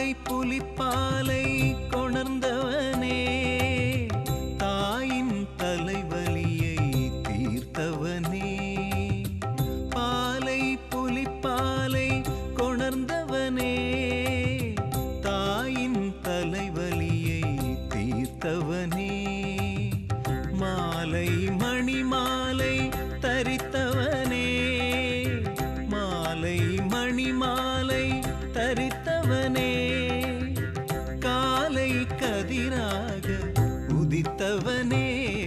புலிப்பாலை கொணர்ந்தவனே தாயின் தலைவலியை தீர்த்தவனே பாலை புலிப்பாலை கொணர்ந்தவனே தாயின் தலைவலியை தீர்த்தவனே மாலை மணிமாலை தரித்தவனே மாலை மணிமாலை தரித்தவனே காலை கதிராக உதித்தவனே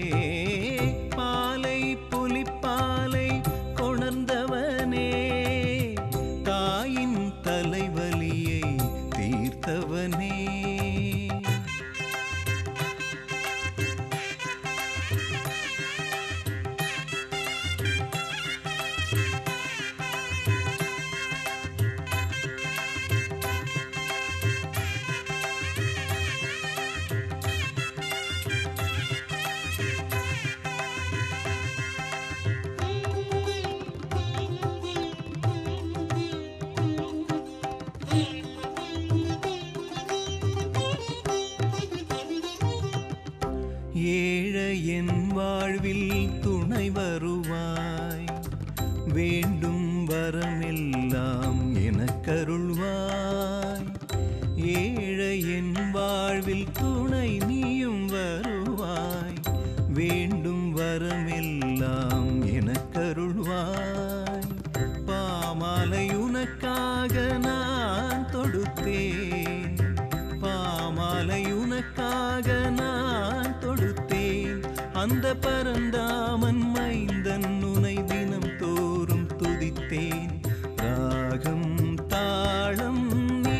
பாலை புலிப்பாலை கொணர்ந்தவனே தாயின் தலைவலியை தீர்த்தவனே ஏழையன் வாழ்வில் துணை வருவாய் வேண்டும் வரமெல்லாம் எனக்கருள்வாய் ஏழையன் வாழ்வில் துணை நீயும் வருவாய் வேண்டும் வரமெல்லாம் எனக்கருள்வாய் பாமாலை உனக்காக நான் தொடுத்தேன் பாமாலை உனக்காக நான் தொடுத்தேன் அந்த பரந்தாமன் மைந்தன் உனை தினம் தோறும் துதித்தேன் ராகம் தாளம் நீ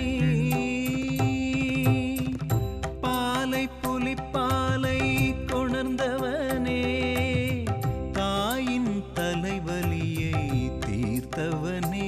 பாலை புலிப்பாலை கொணர்ந்தவனே தாயின் தலைவலியை தீர்த்தவனே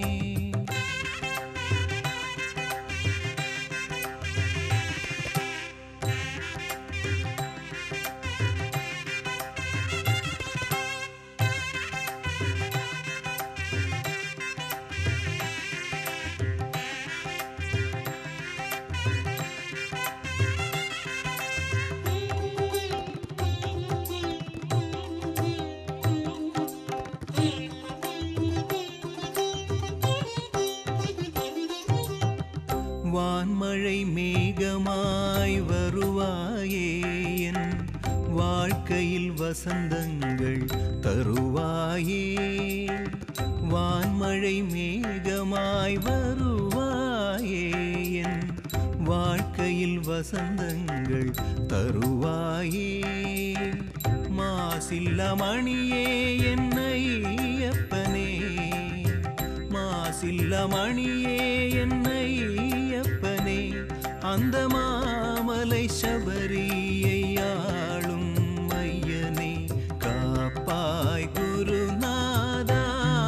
வான்மழை மேகமாய் வருவாயே என் வாழ்க்கையில் வசந்தங்கள் தருவாயே வான்மழை மேகமாய் வருவாயே என் வாழ்க்கையில் வசந்தங்கள் தருவாயே மாசில்ல மணியே என்னை அப்பனே மாசில்ல மணியே என்னை அப்பனே அந்த மாமலை சபரியை ஆளும் ஐயனே காப்பாய் குருநாதா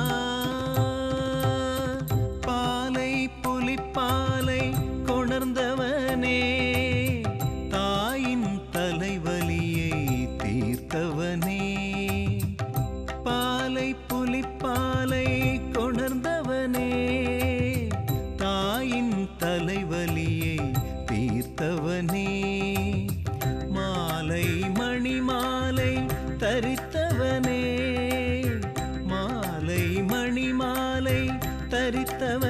பாலை புலிப்பாலை கொணர்ந்தவனே தாயின் தலைவலியை தீர்த்தவனே பாலை புலிப்பாலை கொணர்ந்தவனே தாயின் தலைவலியை தீர்த்தவனே மாலை மணிமாலை தரித்தவனே மாலை மணிமாலை தரித்தவனே